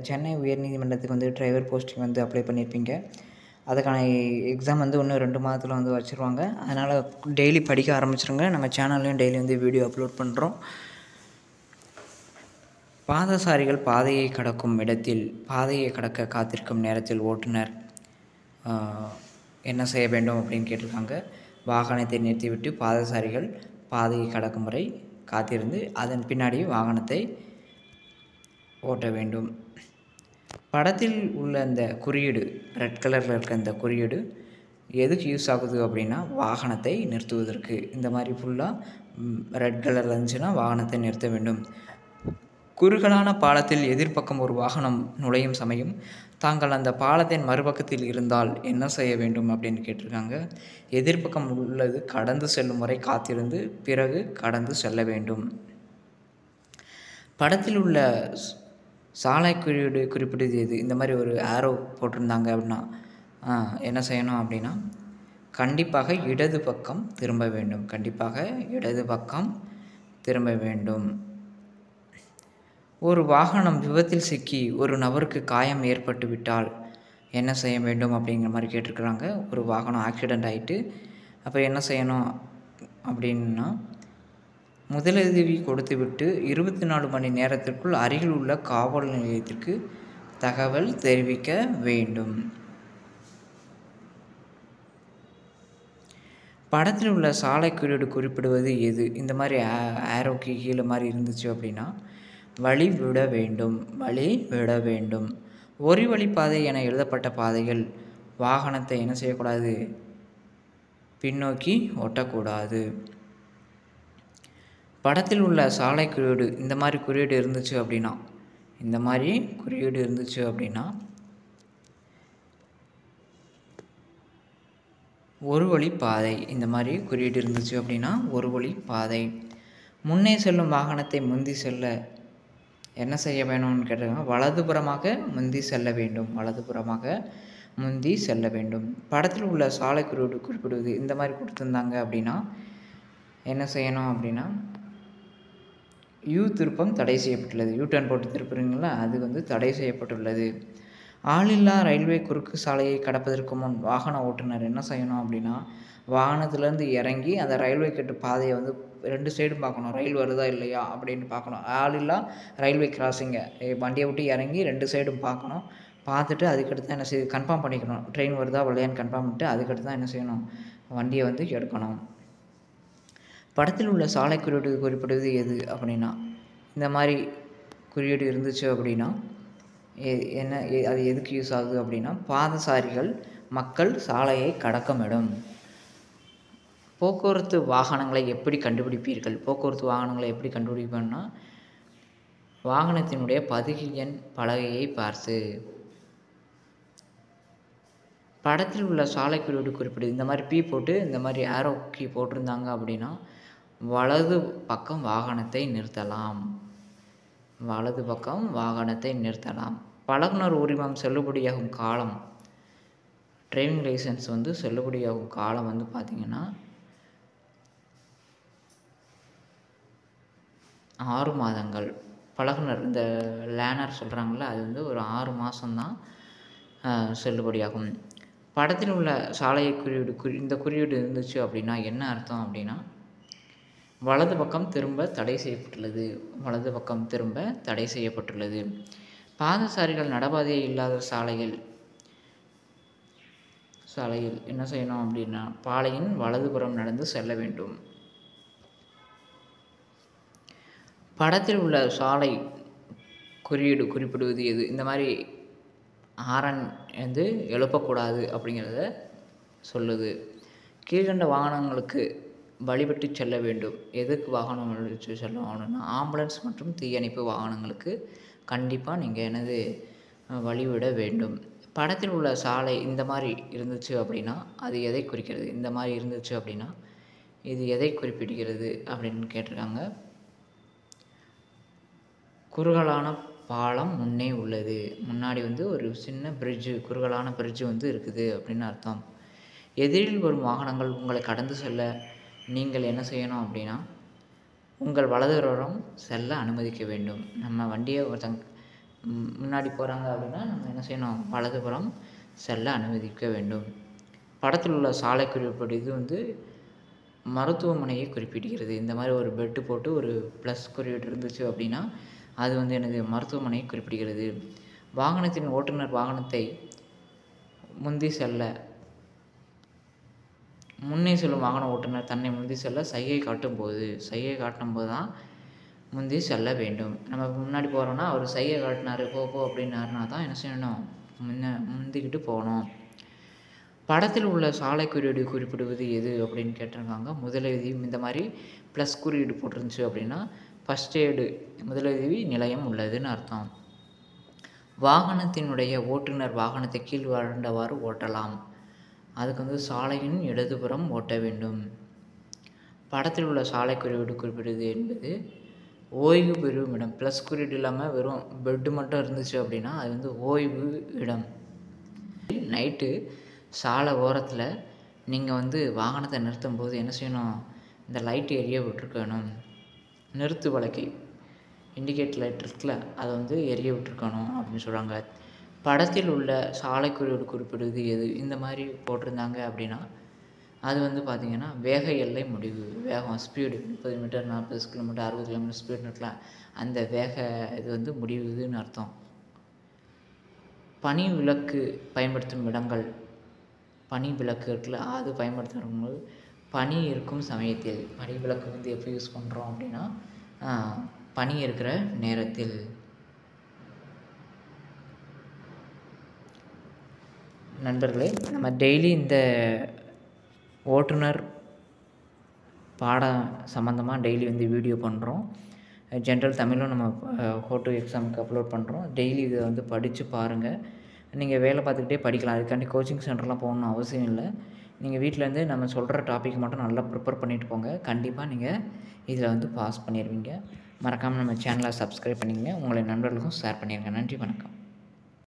சென்னை உயர்நீதிமன்றத்துக்கு வந்து driver posting வந்து apply பண்ணியிருப்பீங்க அதுக்கான எக்ஸாம் வந்து இன்னும் ரெண்டு மாதத்தில் வந்து வச்சுருவாங்க அதனால் டெய்லி படிக்க ஆரம்பிச்சிருங்க நம்ம சேனல்லையும் டெய்லி வந்து வீடியோ அப்லோட் பண்ணுறோம் பாதசாரிகள் பாதையை கடக்கும் இடத்தில் பாதையை கடக்க காத்திருக்கும் நேரத்தில் ஓட்டுநர் ஆஹ், என்ன செய்ய வேண்டும் அப்படின்னு கேட்டிருக்காங்க வாகனத்தை நிறுத்திவிட்டு பாதசாரிகள் பாதையை கடக்கும் வரை காத்திருந்து அதன் பின்னாடி வாகனத்தை ஓட்ட வேண்டும் படத்தில் உள்ள அந்த குறியீடு ரெட் கலரில் இருக்க இந்த குறியீடு எதுக்கு யூஸ் ஆகுது அப்படின்னா வாகனத்தை நிறுத்துவதற்கு இந்த மாதிரி ஃபுல்லாக ரெட் கலரில் இருந்துச்சுன்னா வாகனத்தை நிறுத்த வேண்டும் குறுகலான பாலத்தில் எதிர்ப்பக்கம் ஒரு வாகனம் நுழையும் சமயம் தாங்கள் அந்த பாலத்தின் மறுபக்கத்தில் இருந்தால் என்ன செய்ய வேண்டும் அப்படின்னு கேட்டிருக்காங்க எதிர்ப்பக்கம் உள்ளது கடந்து செல்லும் வரை காத்திருந்து பிறகு கடந்து செல்ல வேண்டும் படத்தில் உள்ள ஸ்- சாலை குறியீடு குறிப்பிட்டது எது இந்த மாதிரி ஒரு ஆரோ போட்டிருந்தாங்க அப்படின்னா ஆ, என்ன செய்யணும் அப்படின்னா கண்டிப்பாக இடது பக்கம் திரும்ப வேண்டும் கண்டிப்பாக இடது பக்கம் திரும்ப வேண்டும் ஒரு வாகனம் விபத்தில் சிக்கி ஒரு நபருக்கு காயம் ஏற்பட்டு விட்டால் என்ன செய்ய வேண்டும் அப்படிங்கிற மாதிரி கேட்டிருக்கிறாங்க ஒரு வாகனம் ஆக்சிடெண்ட் ஆகிட்டு அப்போ என்ன செய்யணும் அப்படின்னா முதலுதவி கொடுத்துவிட்டு இருபத்தி நாலு மணி நேரத்திற்குள் அருகில் உள்ள காவல் நிலையத்திற்கு தகவல் தெரிவிக்க வேண்டும் படத்தில் உள்ள சாலை குறியீடு குறிப்பிடுவது எது இந்த மாதிரி ஆரோக்கு கீழே மாதிரி இருந்துச்சு அப்படின்னா வழி விட வேண்டும் வழி விட வேண்டும் ஒரு வழிப்பாதை என எழுதப்பட்ட பாதைகள் வாகனத்தை என்ன செய்யக்கூடாது பின்னோக்கி ஓட்டக்கூடாது படத்தில் உள்ள சாலை குறியீடு இந்த மாதிரி குறியீடு இருந்துச்சு அப்படின்னா இந்த மாதிரி குறியீடு இருந்துச்சு அப்படின்னா ஒரு வழி பாதை இந்த மாதிரி குறியீடு இருந்துச்சு அப்படின்னா ஒரு வழி பாதை முன்னே செல்லும் வாகனத்தை முந்தி செல்ல என்ன செய்ய வேணும்னு கேட்டிருக்காங்க வலதுபுறமாக முந்தி செல்ல வேண்டும் வலதுபுறமாக முந்தி செல்ல வேண்டும் படத்தில் உள்ள சாலை குறியீடு குறிப்பிடுவது இந்த மாதிரி கொடுத்துருந்தாங்க அப்படின்னா என்ன செய்யணும் அப்படின்னா யூ திருப்பம் தடை செய்யப்பட்டுள்ளது யூ டர்ன் போட்டு திருப்புறீங்களா அது வந்து தடை செய்யப்பட்டுள்ளது ஆளில்லா ரயில்வே குறுக்கு சாலையை கடப்பதற்கு முன் வாகன ஓட்டுநர் என்ன செய்யணும் அப்படின்னா வாகனத்துலேருந்து இறங்கி அந்த ரயில்வே கட்டு பாதையை வந்து ரெண்டு சைடும் பார்க்கணும் ரயில் வருதா இல்லையா அப்படின்னு பார்க்கணும் ஆளில்லா ரயில்வே கிராசிங்கை வண்டியை விட்டு இறங்கி ரெண்டு சைடும் பார்க்கணும் பார்த்துட்டு அதுக்கடுத்து தான் என்ன செய்ய கன்ஃபார்ம் பண்ணிக்கணும் ட்ரெயின் வருதா வரலையான்னு கன்ஃபார்ம் பண்ணிட்டு அதுக்கடுத்து தான் என்ன செய்யணும் வண்டியை வந்து எடுக்கணும் படத்தில் உள்ள சாலை குறியீடு குறிப்பிடுவது எது அப்படின்னா இந்த மாதிரி குறியீடு இருந்துச்சு அப்படின்னா எ- என்ன எ- அது எதுக்கு யூஸ் ஆகுது அப்படின்னா பாதசாரிகள் மக்கள் சாலையை கடக்கும் இடம் போக்குவரத்து வாகனங்களை எப்படி கண்டுபிடிப்பீர்கள் போக்குவரத்து வாகனங்களை எப்படி கண்டுபிடிப்பேன்னா வாகனத்தினுடைய பதிவு எண் பலகையை பார்த்து படத்தில் உள்ள சாலை குறியீடு குறிப்பிடுது இந்த மாதிரி பீ போட்டு இந்த மாதிரி ஆரோ கீ போட்டிருந்தாங்க அப்படின்னா வலது பக்கம் வாகனத்தை நிறுத்தலாம் வலது பக்கம் வாகனத்தை நிறுத்தலாம் பழகுனர் உரிமம் செல்லுபடியாகும் காலம் டிரைவிங் லைசன்ஸ் வந்து செல்லுபடியாகும் காலம் வந்து பார்த்திங்கன்னா ஆறு மாதங்கள் பழகுனர் இந்த லேனர் சொல்கிறாங்களே அது வந்து ஒரு ஆறு மாதம்தான் செல்லுபடியாகும் படத்தில் உள்ள சாலை குறியீடு குறி இந்த குறியீடு இருந்துச்சு அப்படின்னா என்ன அர்த்தம் அப்படின்னா வலது பக்கம் திரும்ப தடை செய்யப்பட்டுள்ளது வலது பக்கம் திரும்ப தடை செய்யப்பட்டுள்ளது பாதசாரிகள் நடபாதை இல்லாத சாலைகள் சாலையில் என்ன செய்யணும் அப்படின்னா பாலையின் வலதுபுறம் நடந்து செல்ல வேண்டும் படத்தில் உள்ள சாலை குறியீடு குறிப்பிடுவது எது இந்த மாதிரி ஹாரன் வந்து எழுப்பக்கூடாது அப்படிங்கிறத சொல்லுது கீழ்கண்ட வாகனங்களுக்கு வழிபட்டு செல்ல வேண்டும் எதுக்கு வாகனம் வழிபட்டு செல்லணும்னா ஆம்புலன்ஸ் மற்றும் தீயணைப்பு வாகனங்களுக்கு கண்டிப்பாக நீங்கள் எனது அஹ், வழிவிட வேண்டும் படத்தில் உள்ள சாலை இந்த மாதிரி இருந்துச்சு அப்படின்னா அது எதை குறிக்கிறது இந்த மாதிரி இருந்துச்சு அப்படின்னா இது எதை குறிப்பிடுகிறது அப்படின்னு கேட்டிருக்காங்க குறுகலான பாலம் முன்னே உள்ளது முன்னாடி வந்து ஒரு சின்ன பிரிட்ஜு குறுகலான பிரிட்ஜு வந்து இருக்குது அப்படின்னு அர்த்தம் எதிரில் வரும் வாகனங்கள் உங்களை கடந்து செல்ல நீங்கள் என்ன செய்யணும் அப்படின்னா உங்கள் வலதுபுறம் செல்ல அனுமதிக்க வேண்டும் நம்ம வண்டியை ஒருத்தங்க ம், முன்னாடி போகிறாங்க அப்படின்னா நம்ம என்ன செய்யணும் வலதுபுறம் செல்ல அனுமதிக்க வேண்டும் படத்தில் உள்ள சாலை குறிப்பிட்ட இது வந்து மருத்துவமனையை குறிப்பிடுகிறது இந்த மாதிரி ஒரு பெட்டு போட்டு ஒரு ப்ளஸ் குறியீடு இருந்துச்சு அப்படின்னா அது வந்து எனது மருத்துவமனையை குறிப்பிடுகிறது வாகனத்தின் ஓட்டுநர் வாகனத்தை முந்தி செல்ல முன்னே செல்லும் வாகன ஓட்டுநர் தன்னை முந்தி செல்ல சைகை காட்டும் போது சைகை காட்டும் போது தான் முந்தி செல்ல வேண்டும் நம்ம முன்னாடி போகிறோன்னா அவர் சைகை காட்டினாரு போ போ அப்படின்னாருனா தான் என்ன செய்யணும் முன்ன முந்திக்கிட்டு போகணும் படத்தில் உள்ள சாலை குறியீடு குறிப்பிடுவது எது அப்படின்னு கேட்டிருக்காங்க முதலுதவி இந்த மாதிரி ப்ளஸ் குறியீடு போட்டிருந்துச்சு அப்படின்னா ஃபஸ்ட் எய்டு முதலுதவி நிலையம் உள்ளதுன்னு அர்த்தம் வாகனத்தினுடைய ஓட்டுநர் வாகனத்தை கீழ் வறண்டவாறு ஓட்டலாம் அதுக்கு வந்து சாலையின் இடதுபுறம் ஓட்ட வேண்டும் படத்தில் உள்ள சாலை குறியீடு குறிப்பிடுவது என்பது ஓய்வு பெறும் இடம் ப்ளஸ் குறியீடு இல்லாமல் வெறும் பெட்டு மட்டும் இருந்துச்சு அப்படின்னா அது வந்து ஓய்வு இடம் நைட்டு சாலை ஓரத்தில் நீங்கள் வந்து வாகனத்தை நிறுத்தும் போது என்ன செய்யணும் இந்த லைட் எரிய விட்டுருக்கணும் நிறுத்து வழக்கை இண்டிகேட் லைட் இருக்குல்ல அதை வந்து எரிய விட்டுருக்கணும் அப்படின்னு சொல்கிறாங்க படத்தில் உள்ள சாலை குறியீடு குறிப்பிடுவது எது இந்த மாதிரி போட்டிருந்தாங்க அப்படின்னா அது வந்து பார்த்திங்கன்னா வேக எல்லை முடிவு வேகம் ஸ்பீடு முப்பது மீட்டர் நாற்பது கிலோமீட்டர் அறுபது கிலோமீட்டர் ஸ்பீடு இருக்கலாம் அந்த வேக இது வந்து முடிவுதுன்னு அர்த்தம் பனி விளக்கு பயன்படுத்தும் இடங்கள் பனி விளக்கு இருக்குல்ல அது பயன்படுத்தும் போது பனி இருக்கும் சமயத்தில் பனி விளக்கு வந்து எப்போ யூஸ் பண்ணுறோம் அப்படின்னா ஆஹ், பனி இருக்கிற நேரத்தில் நண்பர்களே நம்ம டெய்லி இந்த ஓட்டுநர் பாடம் சம்மந்தமாக டெய்லி வந்து வீடியோ பண்ணுறோம் ஜென்ரல் தமிழும் நம்ம ஹோட்டோ எக்ஸாமுக்கு அப்லோட் பண்ணுறோம் டெய்லி இதை வந்து படித்து பாருங்கள் நீங்கள் வேலை பார்த்துக்கிட்டே படிக்கலாம் அதுக்காண்டி கோச்சிங் சென்டர்லாம் போகணும்னு அவசியம் இல்லை நீங்கள் வீட்டிலேருந்து நம்ம சொல்கிற டாபிக் மட்டும் நல்லா ப்ரிப்பேர் பண்ணிட்டு போங்க கண்டிப்பாக நீங்கள் இதில் வந்து பாஸ் பண்ணிடுவீங்க மறக்காமல் நம்ம சேனலை சப்ஸ்கிரைப் பண்ணிக்கங்க உங்களை நண்பர்களுக்கும் ஷேர் பண்ணிடுங்க நன்றி வணக்கம்